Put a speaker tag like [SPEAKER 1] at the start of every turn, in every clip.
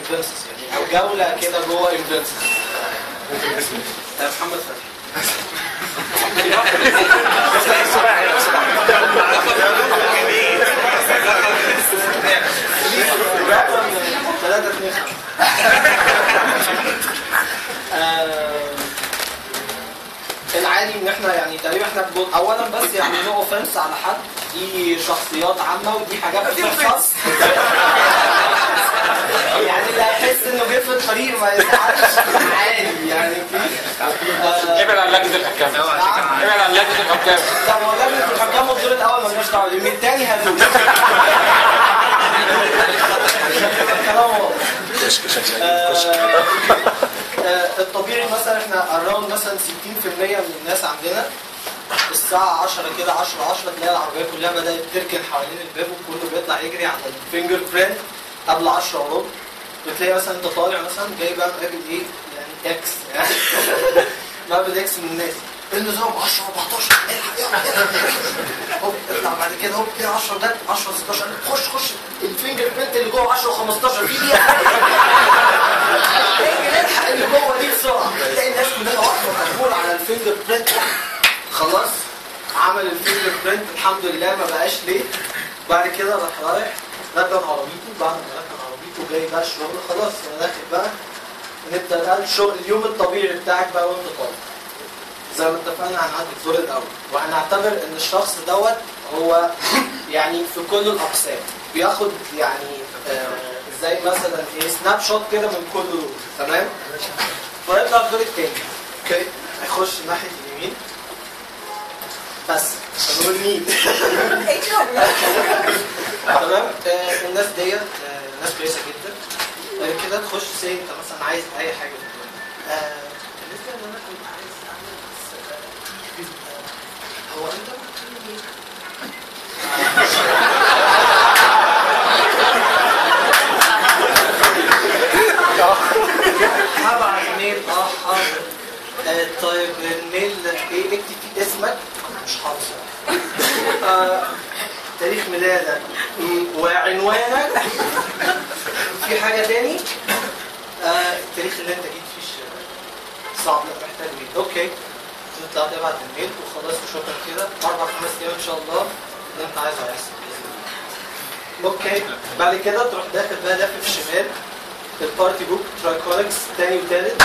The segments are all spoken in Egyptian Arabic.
[SPEAKER 1] انفنسس يعني او جوله كده جوه انفنسس محمد فتحي ثلاثة اتنين العادي ان احنا يعني تقريبا احنا بنقول اولا بس يعني نو اوفنس على حد دي شخصيات عامه ودي حاجات بتحصل يعني اللي هيحس انه جه في الطريق ما يزعلش عادي يعني في آه،
[SPEAKER 2] ابعد عن لجنه الحكام ابعد عن لجنه الحكام
[SPEAKER 1] طب هو لجنه الحكام الدور الاول مالناش دعوه بيه، من الثاني هدوء كلام واضح آه، آه، الطبيعي مثلا احنا اراوند مثلا 60% من الناس عندنا الساعة 10 كده 10 10 تلاقي العربية كلها بدأت تركن حوالين الباب وكله بيطلع يجري على الفينجر برينت قبل 10 وربع بتلاقي مثلا انت طالع مثلا جاي بقى مقابل ايه يعني اكس يعني مقابل اكس من الناس النظام 10 14 الحق يلا يلا هوب اطلع بعد كده هوب كده 10 ده 10 16 خش خش الفينجر برينت اللي جوه 10 و15 في دقيقة اجري الحق اللي جوه دي بسرعة تلاقي الناس كلها واقفة مقبولة على الفينجر برينت خلاص عمل الفينجر برينت الحمد لله ما بقاش ليه بعد كده راح رايح ركن عربيته بعد ما ركن عربيته جاي بقى الشغل خلاص انا داخل بقى نبدا بقى الشغل اليوم الطبيعي بتاعك بقى وانت طالع زي ما اتفقنا هنعدي الدور الاول وهنعتبر ان الشخص دوت هو يعني في كل الاقسام بياخد يعني آه زي مثلا ايه سناب شوت كده من كل دور تمام ويطلع الدور التاني اوكي هيخش ناحيه اليمين بس هنقول مين تمام آه، الناس ديت آه، ناس كويسه جدا بعد كده تخش سي انت مثلا عايز اي حاجه في الدنيا آه، بالنسبه ان انا كنت عايز اعمل بس آه، آه، هو انت كنت ايه؟ هبعت ميل اه حاضر آه، طيب الميل ايه اكتب فيه اسمك مش حاضر آه، تاريخ ميلادك مم، وعنوانك في حاجة تاني آه، التاريخ اللي انت جيت فيه الشغل. صعب لا محتاج ميل اوكي تطلع تبعت الميل وخلاص وشكرا كده اربع خمس ايام ان شاء الله اللي انت عايزه هيحصل بإذن الله. اوكي بعد كده تروح داخل بقى لافف شمال البارتي بوك ترايكونكس تاني وتالت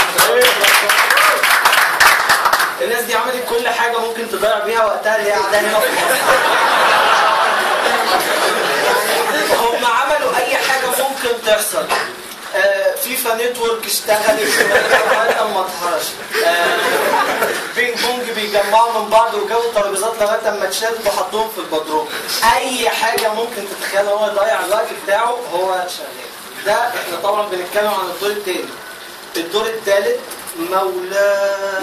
[SPEAKER 1] الناس دي عملت كل حاجة ممكن تضيع بيها وقتها اللي هي قاعدة هنا في مصر. هم عملوا أي حاجة ممكن تحصل آه، فيفا نتورك اشتغلت لغايه اما اتهرش آه، بينج بونج بيجمعوا من بعض وجابوا ترابيزات لغايه اما اتشالت وحطوهم في البدروم اي حاجه ممكن تتخيل هو يضيع الوقت بتاعه هو شغال ده احنا طبعا بنتكلم عن الدور الثاني الدور الثالث مولاي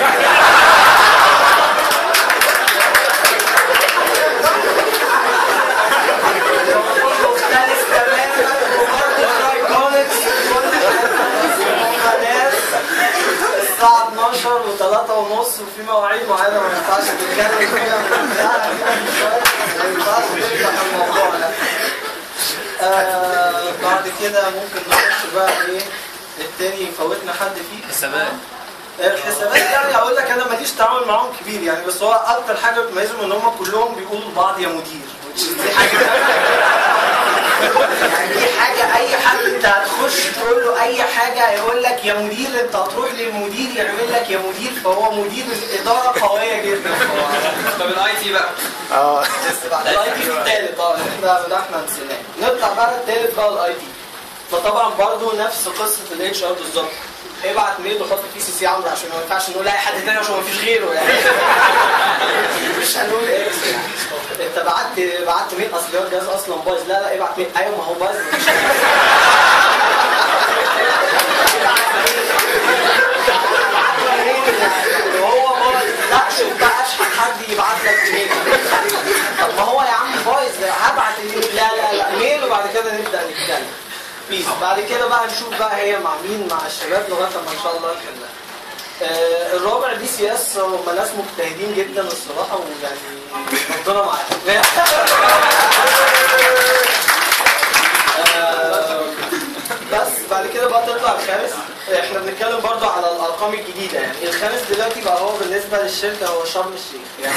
[SPEAKER 1] مختلف تماما وبرضه ترايكونكس الساعة 12 و3 ونص وفي مواعيد معينة ما ينفعش تتكلم فيها ما ينفعش تفتح الموضوع ده. آه بعد كده ممكن نخش بقى ايه التاني يفوتنا حد فيه
[SPEAKER 3] حسابات
[SPEAKER 1] الحسابات يعني اقول لك انا ماليش تعامل معاهم كبير يعني بس هو اكتر حاجه بتميزهم ان هم كلهم بيقولوا لبعض يا مدير دي حاجه يعني دي حاجه اي حد انت هتخش تقول له اي حاجه هيقول لك يا مدير انت هتروح للمدير يعمل لك يا مدير فهو مدير الاداره قويه جدا
[SPEAKER 3] طب الاي تي بقى
[SPEAKER 4] اه
[SPEAKER 1] الاي تي الثالث اه احنا ده احنا نسيناه نطلع بقى الثالث بقى الاي تي فطبعا برضه نفس قصه الاتش ار بالظبط ابعت ميل وحط فيه سي سي عمرو عشان ما ينفعش نقول اي حد تاني عشان ما فيش غيره يعني مش هنقول ايه انت بعت بعت ميل اصل هو الجهاز اصلا بايظ لا لا ابعت ميل ايوه ما هو بايظ مفيش وهو بايظ لا شوف بقى اشحن حد يبعت لك ميل طب ما هو يا عم بايظ هبعت الميل لا لا لا ميل وبعد كده نبدا نتكلم بيس بعد كده بقى نشوف بقى هي مع مين مع الشباب لغايه ما ان شاء الله نحلها آه، الرابع دي سي اس هم ناس مجتهدين جدا الصراحه ويعني ربنا معاهم آه، بس الارقام الجديده يعني الخامس دلوقتي بقى هو بالنسبه للشركه هو شرم الشيخ يعني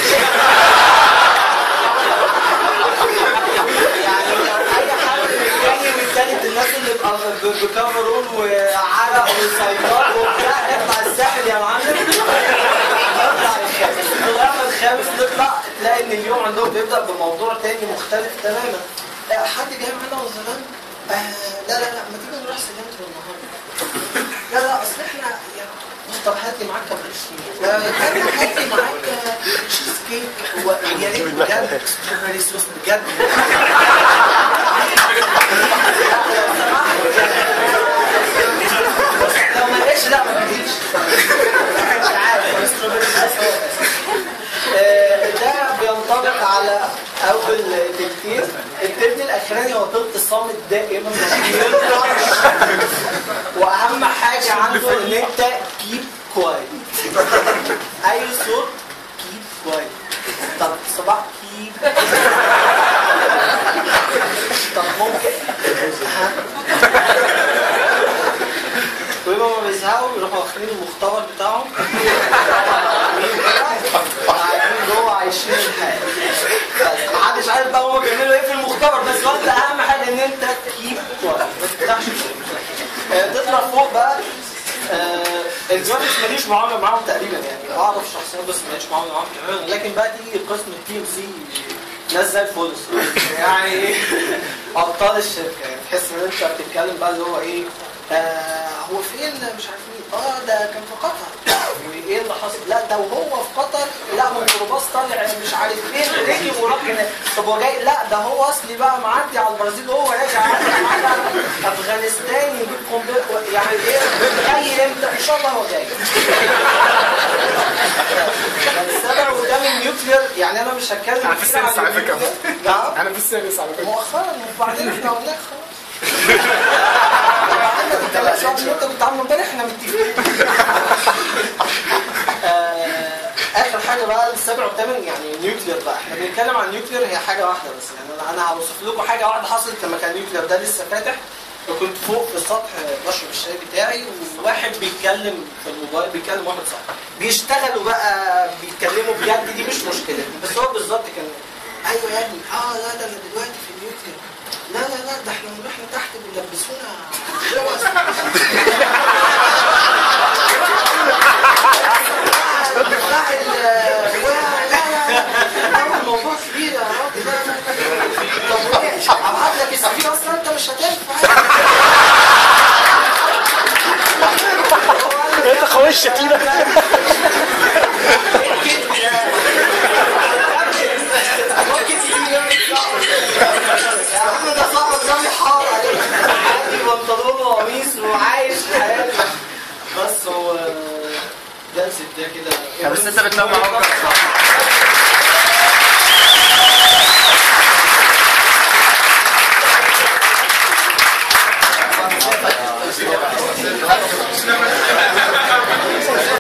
[SPEAKER 1] يعني لو اي حد من الثاني والثالث الناس اللي بقى ب- بكفرون وعرق وسيطات وبتاع اطلع الساحل يا معلم نطلع الخامس طلعنا الخامس نطلع تلاقي ان اليوم عندهم بيبدا بموضوع تاني مختلف تماما آه، حد جاي معانا من زمان آه لا لا لا ما تيجي نروح سينما النهارده لا لا اصل احنا يعني بص طب هات لي معاك كابتشينو آه، هات لي معاك آه، تشيز كيك و- يا ريت بجد ستروبري صوص بجد لو ما لقيتش لا ما تجيش مش عارف ستروبري صوص هو آه، ده بينطبق على اول تلتين التلت الاخراني هو تلت صامت دائما واهم حاجه عنده ان انت كيب كوايت اي صوت كيب كوايت طب صباح كيب طب ممكن ها؟ ويبقى ما بيزهقوا يروحوا واخدين المختبر بتاعهم قاعدين جوه عايشين الحياه بس محدش عارف بقى هما بيعملوا ايه في المختبر بس وانت اهم حاجه ان انت تكيب كويس ما تفتحش آه، تطلع فوق بقى آه، الجرافيكس ماليش معامله معاهم تقريبا يعني اعرف شخصيات بس ماليش معامله معاهم تماما لكن بقى تيجي قسم التي ام سي ناس زي الفل يعني ايه ابطال الشركه يعني تحس ان انت بتتكلم بقى اللي هو ايه آه هو فين مش عارف مين اه ده كان في قطر وايه اللي حصل لا ده وهو في قطر لا هو الميكروباص طالع مش عارف فين ركب وراح هناك طب هو جاي لا ده هو اصلي بقى معدي على البرازيل وهو راجع معدي على افغانستان يجيب قنبله يعني ايه جاي امتى ان شاء الله هو جاي السبع قدام النيوكلير يعني انا مش هتكلم
[SPEAKER 2] أنا في
[SPEAKER 1] كتير عن
[SPEAKER 2] السادس على فكرة.
[SPEAKER 1] النيوكلير. نعم
[SPEAKER 2] انا في السادس على فكره
[SPEAKER 1] مؤخرا وبعدين احنا قلنا خلاص وبعدين ما تتكلمش عن اللي انت كنت عامله امبارح احنا متفقين آه، اخر حاجه بقى السابع والثامن يعني نيوكلير بقى احنا بنتكلم عن نيوكلير هي حاجه واحده بس يعني انا انا هوصف لكم حاجه واحده حصلت لما كان نيوكلير ده لسه فاتح وكنت فوق في السطح بشرب الشاي بتاعي وواحد بيتكلم في الموبايل بيتكلم واحد صاحبي بيشتغلوا بقى بيتكلموا بجد دي مش مشكله بس هو بالظبط كان ايوه يا ابني اه لا ده انا دلوقتي في النيوكلير لا لا لا ده احنا بنروح تحت بيلبسونا جوز لا ال- لا لا لا الموضوع كبير يا راجل لا لا لا طب وايه ابعت لك السفير اصلا انت مش هتنفع
[SPEAKER 4] انت خوشت كده
[SPEAKER 1] ممكن تجيب جنبي صعب يا عم ده صعب قدامي حار عليك عادي بنطلون وقميص وعايش حياتي بس هو ده ده كده
[SPEAKER 3] بس انت بتنام معاهم